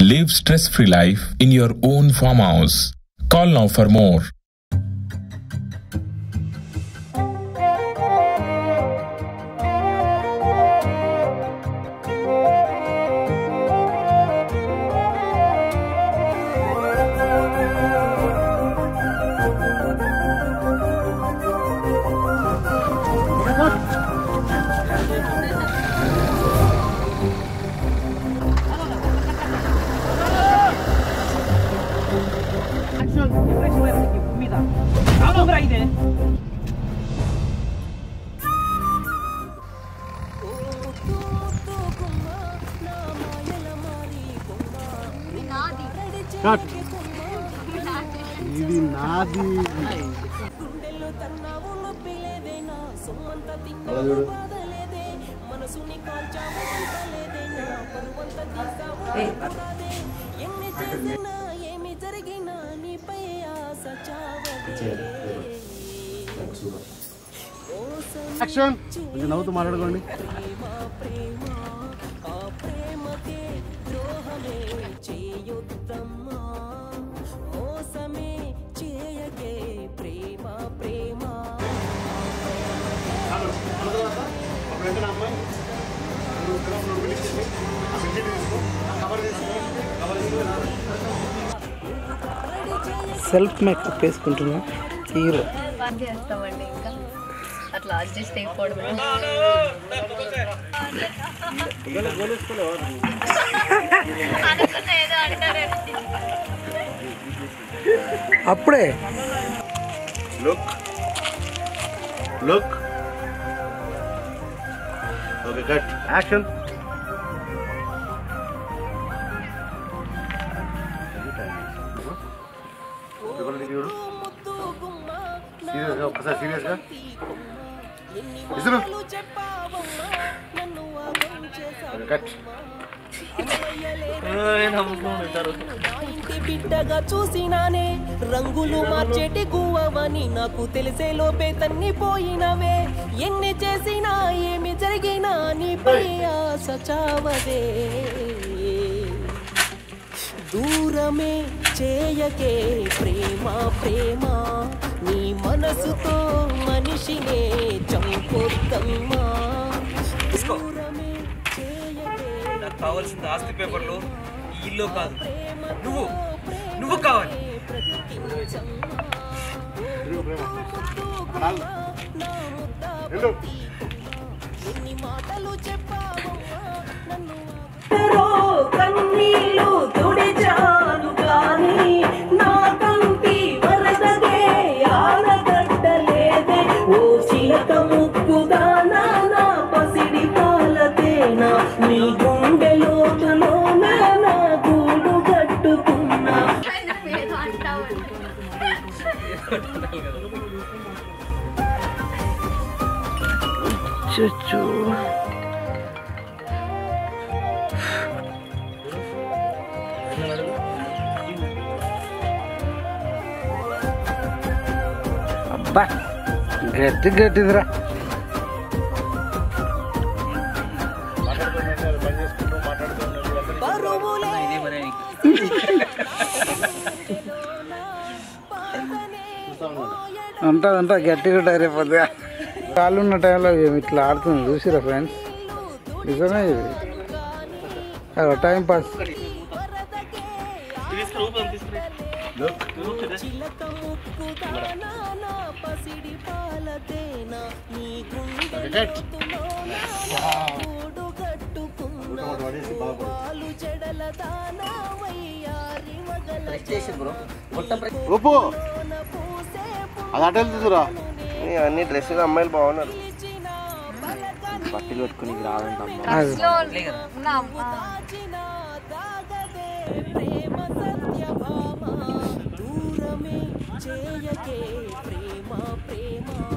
Live stress-free life in your own farmhouse. Call now for more. ఇది నాది action కొంచెం నవ్వుతూ మాట్లాడుకోండి సెల్ఫ్ మేకప్ వేసుకుంటున్నా హీరో పని చేస్తామండి ఇంకా అట్లా అడ్జస్ట్ అయిపోవడమే అనుకున్న ఏదో అంటారే అప్పుడే look look okay cut action సీరియస్గా ఒక్కసారి సీరియస్గా ఇసురు కట్ ఇంటి బిడ్డగా చూసినానే రంగులు మార్చేటి గువ్వవని నాకు తెలిసే లోపే తన్ని పోయినవే ఎన్ని చేసినా ఏమి జరిగినా నీపై ఆశ చావదే దూరమే చేయకే ప్రేమ ప్రేమ నీ మనసుతో మనిషినే చంపొద్దమ్మా దూరమే చేయకే నాకు కావాల్సింది ఆస్తి పేపర్లు ఈ ఇల్లు కాదు నువ్వు నువ్వు కావాలి ఎన్ని మాటలు చెప్పావమ్మా నన్ను కన్నీళ్ళు తుడిచాను కానీ నా కంటి వరదగే ఆరగడ్డలేదే ఓ చిలక ముక్కుదానా నా పసిడి పాలతేనా నీ గుండె లోతులోన నా గూడు కట్టుకున్నా ఏదో అంటావండి చుచ్చు అబ్బా గట్టి గట్టిదిరా బరువులే ఇదే మరి అంతా అంతా గట్టిగా టైరైపోద్ది కాళ్ళు ఉన్న టైంలో ఏమి ఇట్లా ఆడుతుంది చూసిరా ఫ్రెండ్స్ నిజమే ఇది అదో టైం పాస్ చిలక ముక్కుదానా నా పసిడి పాలతేనా నీ గుండె లోతులోన గూడు కట్టుకున్నా పాలు చెడల దానా వయ్యారి వగల ఒప్పు అది అటెల్ తీసుకురా అన్ని డ్రెస్సులు అమ్మాయిలు బాగున్నారు పిలిచిన పలకని బట్టలు పెట్టుకుని రావంటమ్మా అది లో ఉన్నాం ఆ. దాచిన దాగదే ప్రేమ సత్యభామ దూరమే చేయకే ప్రేమ ప్రేమ